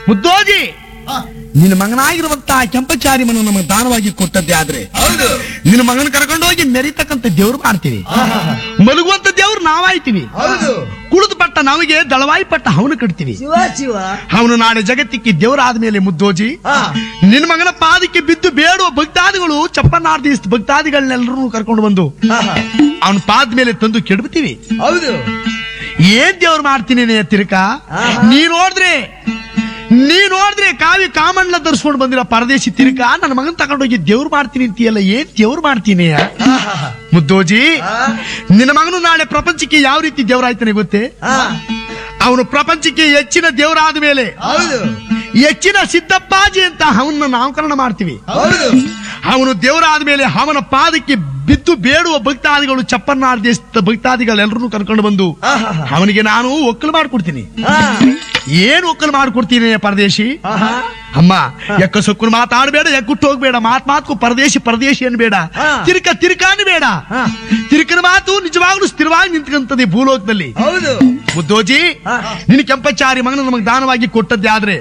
ಮುದ್ದೋಜಿ ಆ, ನಿನ್ನ ಮಗನಾಗಿರುವಂತಹ ಕೆಂಪಚಾರಿ ಮನ ನಮಗೆ ದಾನವಾಗಿ ಕೊಟ್ಟದ್ದೇ ಆದ್ರೆ ಹೌದು ನಿನ್ನ ಮಗನ ಕರ್ಕೊಂಡೋಗಿ ಮೆರಿತಕ್ಕಂತ ದೇವ್ರು ಮಾಡ್ತೀವಿ ಮಲಗುವಂತ ದೇವ್ರು ನಾವಾಯ್ತೀವಿ ಹೌದು ಕುಳಿದು ಪಟ್ಟ ನಮಗೆ ದಳವಾಯಿ ಪಟ್ಟ ಅವನು ಕಟ್ತೀವಿ ಶಿವ ಶಿವ ಅವನು ನಾಳೆ ಜಗತ್ತಿಗೆ ದೇವರಾದ ಮೇಲೆ ಮುದ್ದೋಜಿ ಆ, ನಿನ್ನ ಮಗನ ಪಾದಕ್ಕೆ ಬಿದ್ದು ಬೇಡುವ ಭಕ್ತಾದಿಗಳು ಚಪ್ಪನಾರ್ದಿ ಭಕ್ತಾದಿಗಳನ್ನೆಲ್ಲರೂ ಕರ್ಕೊಂಡು ಬಂದು ಆ, ಅವನ ಪಾದ ಮೇಲೆ ತಂದು ಕೆಡಬ್ತೀವಿ ಹೌದು ಏನ್ ದೇವ್ರು ಮಾಡ್ತೀನಿ ನೀ ತಿರುಕ ಆಹಾ. ನೀ ನೋಡಿದ್ರೆ ನೀ ನೋಡಿದ್ರೆ ಕಾವಿ ಕಾಮಣ್ಣ ಧರಿಸ್ಕೊಂಡು ಬಂದಿರೋ ಪರದೇಶಿ ತಿರುಕ ನನ್ನ ಮಗನ್ ತಗೊಂಡೋಗಿ ದೇವ್ರು ಮಾಡ್ತೀನಿ ಅಂತೀಯಲ್ಲ ಏನ್ ದೇವ್ರು ಮಾಡ್ತೀನಿ ಆಹಾ. ಮುದ್ದೋಜಿ ಆ, ನಿನ್ನ ಮಗನು ನಾಳೆ ಪ್ರಪಂಚಕ್ಕೆ ಯಾವ ರೀತಿ ದೇವರಾಯ್ತಾನೆ ಗೊತ್ತೇ ಆ, ಅವನು ಪ್ರಪಂಚಕ್ಕೆ ಹೆಚ್ಚಿನ ದೇವರಾದ ಮೇಲೆ ಹೌದು ಹೆಚ್ಚಿನ ಸಿದ್ದಪ್ಪಾಜಿ ಅಂತ ಅವನ್ನ ನಾಮಕರಣ ಮಾಡ್ತೀವಿ ಹೌದು ಅವನು ದೇವರಾದ ಮೇಲೆ ಅವನ ಪಾದಕ್ಕೆ ಬಿದ್ದು ಬೇಡುವ ಭಕ್ತಾದಿಗಳು ಚಪ್ಪನ್ನಾರ್ ದೇಶದ ಭಕ್ತಾದಿಗಳೆಲ್ಲರೂ ಕರ್ಕೊಂಡು ಬಂದು ಆಹಾ. ಅವನಿಗೆ ನಾನು ಒಕ್ಕಲು ಮಾಡ್ಕೊಡ್ತೀನಿ ಆ, ಏನ್ ಒಕ್ಕಲು ಮಾಡ್ಕೊಡ್ತೀನಿ ಪರದೇಶಿ ಆಹಾ. ಅಮ್ಮ ಎಕ್ಕ ಸೊಕ್ಕಲು ಮಾತಾಡಬೇಡ ಎಕ್ಕುಟ್ಟು ಹೋಗ್ಬೇಡ ಮಾತ್ ಮಾತ್ಕು ಪರದೇಶಿ ಪರದೇಶಿ ಅನ್ಬೇಡ ಹಾ. ತಿರ್ಕ ತಿರ್ಕಾನು ಬೇಡ ಹಾ. ತಿರ್ಕನ ಮಾತು ನಿಜವಾಗ್ಲೂ ಸ್ಥಿರವಾಗಿ ನಿಂತ್ಕಂತದೆ ಭೂಲೋಕದಲ್ಲಿ ಹೌದು ಮುದ್ದೋಜಿ ಹಾ. ನಿನ್ನ ಕೆಂಪಚಾರಿ ಮಗನ ನಮಗೆ ದಾನವಾಗಿ ಕೊಟ್ಟದ್ದೇ ಆದ್ರೆ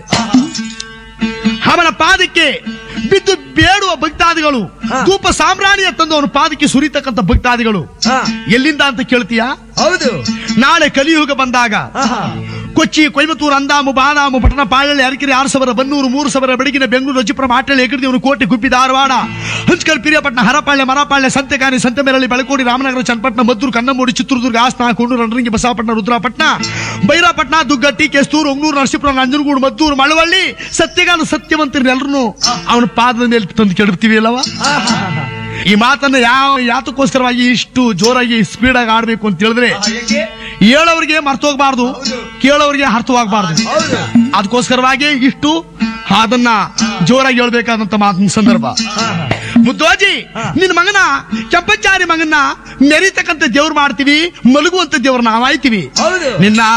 ಅವನ ಪಾದಕ್ಕೆ ಬಿದ್ದು ಬೇಡುವ ಭಕ್ತಾದಿಗಳು ಹಾ. ಧೂಪ ಸಾಮ್ರಾಣಿಯ ತಂದು ಅವನ ಪಾದಕ್ಕೆ ಸುರಿತಕ್ಕಂತ ಭಕ್ತಾದಿಗಳು ಆ, ಎಲ್ಲಿಂದ ಅಂತ ಕೇಳ್ತೀಯಾ ಹೌದು ನಾಳೆ ಕಲಿಯುಗ ಬಂದಾಗ ಆಹಾ. ಕೊಚ್ಚಿ ಕೊಯಮತ್ತೂರು ಅಂದಾಮು ಬಾದಾಮು ಪಟ್ಟಣ ಪಾಳಳ್ಳಿ ಅರಕೆರೆ ಆರು ಸಾವಿರ ಬನ್ನೂರು ಮೂರು ಸಾವಿರ ಬೆಳಗಿನ ಬೆಂಗಳೂರು ರಜಿಪುರ ಮಾಟಳ್ಳಿ ಎಕಡಿದೇವನು ಕೋಟೆ ಗುಬ್ಬಿ ಧಾರವಾಡ ಹಂಚ್ಕಲ್ ಪಿರಿಯಪಟ್ಟಣ ಹರಪಾಳ್ಯ ಮರಪಾಳ್ಯ ಸಂತೆಕಾನಿ ಸಂತೆಮೆರಳಿ ಬೆಳಕೋಡಿ ರಾಮನಗರ ಚನ್ನಪಟ್ಟಣ ಮದ್ದೂರು ಕನ್ನಂಬೂಡಿ ಚಿತ್ರದುರ್ಗ ಹಾಸನ ಕೊಂಡೂರು ರಣರಂಗಿ ಬಸವಪಟ್ಟಣ ರುದ್ರಾಪಟ್ಟಣ ಬೈರಾಪಟ್ಟಣ ದುಗ್ಗಟ್ಟಿ ಕೆಸ್ತೂರು ಒಂಗ್ನೂರು ನರಸೀಪುರ ನಂಜನಗೂಡು ಮದ್ದೂರು ಮಳವಳ್ಳಿ ಸತ್ಯಗಾನ ಸತ್ಯವಂತರನ್ನೆಲ್ಲರೂ ಅವನ ಪಾದದ ಮೇಲೆ ತಂದು ಕೆಡರ್ತೀವಿ ಅಲ್ಲವಾ ಆಹಾ. ಈ ಮಾತನ್ನ ಯಾವ ಯಾತಕ್ಕೋಸ್ಕರವಾಗಿ ಇಷ್ಟು ಜೋರಾಗಿ ಸ್ಪೀಡ್ ಆಗಿ ಆಡ್ಬೇಕು ಅಂತ ಹೇಳಿದ್ರೆ ಆ, ಏಕೆ? ಹೇಳೋರಿಗೆ ಮರ್ತೋಗ್ಬಾರ್ದು ಹೌದು. ಕೇಳೋರಿಗೆ ಅರ್ಥವಾಗಬಾರ್ದು ಹೌದು ಅದಕ್ಕೋಸ್ಕರವಾಗಿ ಇಷ್ಟು ಅದನ್ನ ಜೋರಾಗಿ ಹೇಳ್ಬೇಕಾದಂತ ಮಾತಿನ ಸಂದರ್ಭ ಆಹಾ. ಮುದ್ದೋಜಿ ನಿನ್ನ ಮಗನ ಕೆಂಪಚಾರಿ ಮಗನ್ನ ಮೆರಿತಕ್ಕಂತ ದೇವ್ರು ಮಾಡ್ತೀವಿ ಮಲಗುವಂತ ದೇವ್ರ ನಾವಾಯ್ತೀವಿ ಹೌದು ನಿನ್ನ